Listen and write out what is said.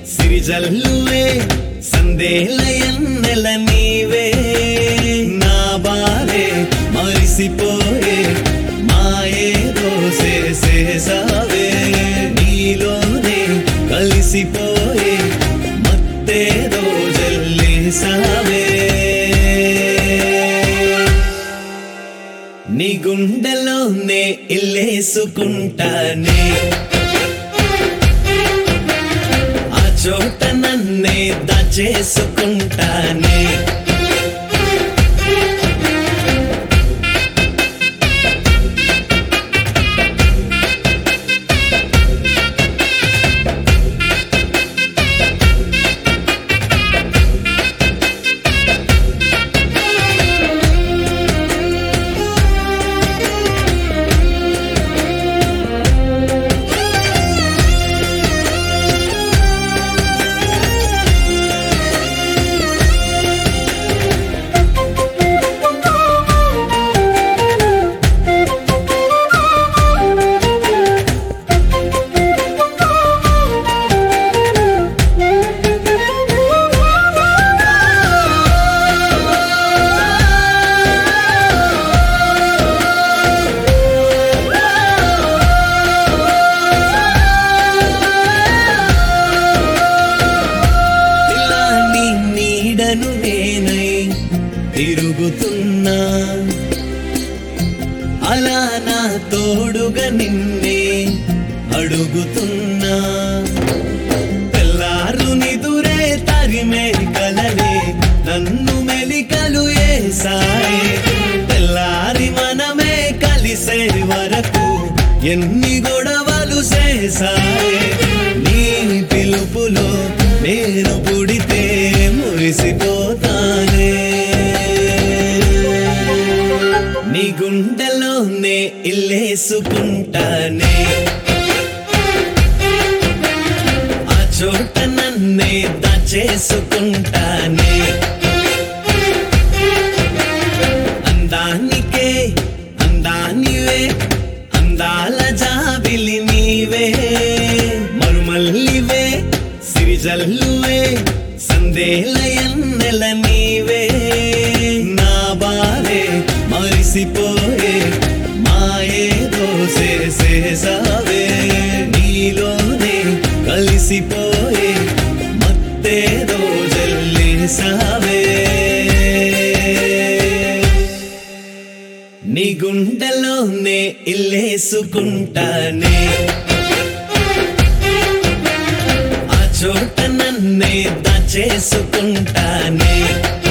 సిరిజల్లువే సందేల ఎన్నెల నీవే నా బారే మరిసిపోయే మాయేదో చేసేసావే నీలోనే కలిసిపోయే మత్తేదో జల్లేసావే నీ గుండెలోనే ఇల్లేసుకుంటానే ఆ చోట నన్నే దాచేసుకుంటానే ఇలా నీ నీడను నేనై తిరుగుతున్నా అలా నా తోడుగా నిన్నే అడుగుతున్నా తెల్లారు నిదురే తరిమే కలలే నన్ను మెలికలు ఏసాయే తెల్లారి మనమే కలిసే వరకు ఎన్ని గొడవలు చేసాయే నీ పిలుపులో నేను పుడితే మురిసిపోతానే నీ గుండెలోనే ఇల్లేసుకుంటానే ఆ చోట నన్నే దాచేసుకుంటానే అందానికే అందానివే అందాల జాబిలి నీవే మరుమల్లివే సిరిజల్లువే సందేల ఎన్నెల నీవే నా బారే మరిసిపోయే మాయేదో చేసేసావే నీలోనే కలిసిపోయే మత్తేదో జల్లేసావే నీ గుండెలోనే ఇల్లేసుకుంటానే ఆ చోట నన్నే దాచేసుకుంటానే